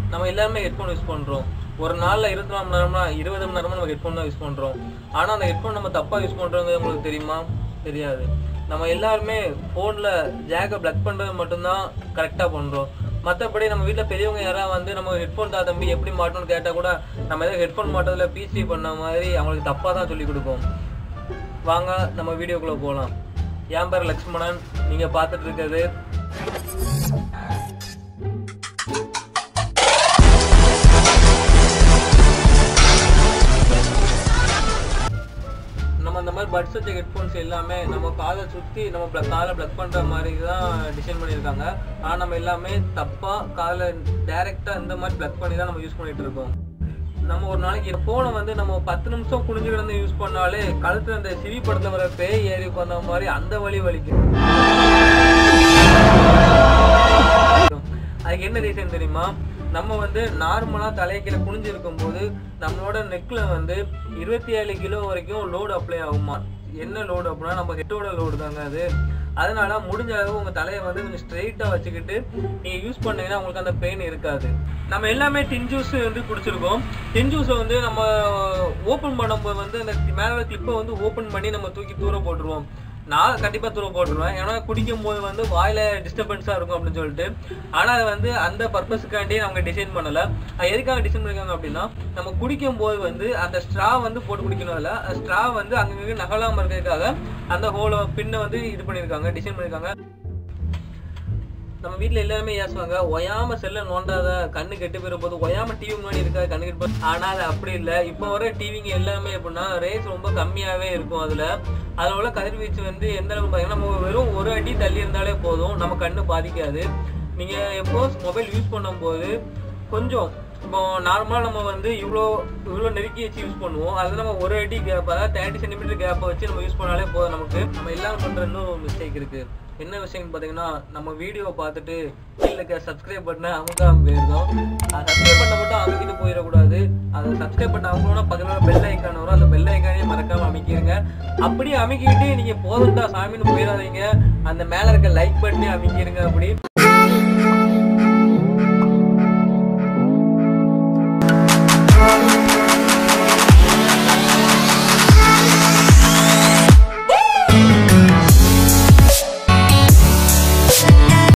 நம்ம எல்லாருமே headphone use பண்றோம் ஒரு நாள்ல இருபத்தி நாலு மணி நேரம்னா இருபது மணி நேரமா நம்ம ஹெட்ஃபோன் தான் யூஸ் பண்றோம் ஆனா அந்த ஹெட்ஃபோன் நம்ம தப்பா யூஸ் பண்றோங்கிறது உங்களுக்கு தெரியுமா தெரியாது நம்ம எல்லாருமே ஃபோன்ல ஜாக்கை பிளக் பண்றது மட்டும்தான் கரெக்டா பண்றோம் மற்றபடி நம்ம வீட்டில் பெரியவங்க யாராவது வந்து நம்ம ஹெட்ஃபோன் தா தம்பி எப்படி மாட்டணும்னு கேட்டால் கூட நம்ம ஏதோ ஹெட்ஃபோன் மாட்டதுல பிசி பண்ண மாதிரி அவங்களுக்கு தப்பாக தான் சொல்லி கொடுப்போம் வாங்க நம்ம வீடியோக்குள்ளே போகலாம் என் பேர் லக்ஷ்மணன் நீங்கள் பார்த்துட்டு இருக்கிறது நம்ம இந்த மாதிரி பட்ஸ் வச்ச ஹெட்ஃபோன்ஸ் எல்லாமே நம்ம காதை சுற்றி நம்ம pl- காதை ப்ளக் பண்ணுற மாதிரி தான் டிசைன் பண்ணியிருக்காங்க ஆனால் நம்ம எல்லாமே தப்பாக காதை டைரெக்டாக இந்த மாதிரி ப்ளக் பண்ணி தான் நம்ம யூஸ் பண்ணிட்டு இருக்கோம் நம்ம ஒரு நாளைக்கு ஃபோனை வந்து நம்ம பத்து நிமிஷம் குனிஞ்சு கிடந்து யூஸ் பண்ணாலே கழுத்துல அந்த சிவி படத்துல வர பேய் ஏறி உட்காந்த மாதிரி அந்த வலி வலிக்கும் அதுக்கு என்ன ரீசன் தெரியுமா நம்ம வந்து நார்மலா தலையை கீழே குனிஞ்சு இருக்கும்போது நம்மளோட நெக்ல வந்து இருபத்தி ஏழு கிலோ வரைக்கும் லோடு அப்ளை ஆகுமா என்ன லோடு அப்படின்னா நம்ம ஹெட்டோட லோடு தாங்க அது அதனால முடிஞ்ச அளவு உங்க தலையை வந்து கொஞ்சம் ஸ்ட்ரெயிட்டா வச்சுக்கிட்டு நீங்க யூஸ் பண்ணீங்கன்னா உங்களுக்கு அந்த பெயின் இருக்காது நம்ம எல்லாமே டின் ஜூஸ் வந்து குடிச்சிருக்கோம் டின் ஜூஸை வந்து நம்ம ஓப்பன் பண்ணும்போது வந்து அந்த மேல கிளிப்பை வந்து ஓப்பன் பண்ணி நம்ம தூக்கி தூர போட்டுருவோம் நான் கண்டிப்பா தூர போட்டுருவேன் ஏன்னா குடிக்கும் போது வந்து வாயில டிஸ்டர்பன்ஸா இருக்கும் அப்படின்னு சொல்லிட்டு ஆனா அது வந்து அந்த பர்பஸ்க்காண்டி அவங்க டிசைன் பண்ணல அது எதுக்காக டிசைன் பண்ணிருக்காங்க அப்படின்னா நம்ம குடிக்கும் போது வந்து அந்த ஸ்ட்ரா வந்து போட்டு குடிக்கணும் இல்ல ஸ்ட்ரா வந்து அங்கங்க நகலாம இருக்கிறதுக்காக அந்த ஹோல பின்ன வந்து இது பண்ணிருக்காங்க டிசைன் பண்ணிருக்காங்க நம்ம வீட்ல எல்லாருமே ஏசுவாங்க ஒயாம செல்ல நோண்டாத கண்ணு கெட்டு போயிட போது ஒயாம டிவி முன்னாடி இருக்காது கண்ணு கெட்டு போகுது. ஆனா அது அப்படி இல்லை இப்போ வர டிவிங்க எல்லாமே எப்படின்னா ரேஸ் ரொம்ப கம்மியாவே இருக்கும் அதுல அதுல உள்ள கதிர்வீச்சு வந்து எந்த அளவுக்கு பாத்தீங்கன்னா நம்ம வெறும் ஒரு அடி தள்ளி இருந்தாலே போதும் நம்ம கண்ணு பாதிக்காது நீங்க எப்போ மொபைல் யூஸ் பண்ணும்போது கொஞ்சம் இப்போ நார்மலாக நம்ம வந்து இவ்வளோ இவ்வளோ நெருக்கி வச்சு யூஸ் பண்ணுவோம் அது நம்ம ஒரு அடி கேப் அதாவது தேர்ட்டி சென்டிமீட்டர் கேப்பை வச்சு நம்ம யூஸ் பண்ணாலே போதும் நமக்கு நம்ம எல்லாரும் பண்ணுற இன்னொரு மிஸ்டேக் இருக்கு என்ன விஷயம்னு பார்த்தீங்கன்னா நம்ம வீடியோ பார்த்துட்டு கீழே இருக்க சப்ஸ்கிரைப் பண்ண அமுக்காம போயிருந்தோம் சப்ஸ்கிரைப் பண்ண மட்டும் அமைக்கிட்டு போயிடக்கூடாது அதை சப்ஸ்கிரைப் பண்ண அவங்களோட பக்கத்தில் பெல் ஐக்கான் வரும் அந்த பெல் ஐக்கானே மறக்காம அமைக்கிருங்க அப்படியே அமைக்கிட்டு நீங்க போதும்டா சாமின்னு போயிடாதீங்க அந்த மேல இருக்க லைக் பண்ணி அமைக்கிருங்க அப்படி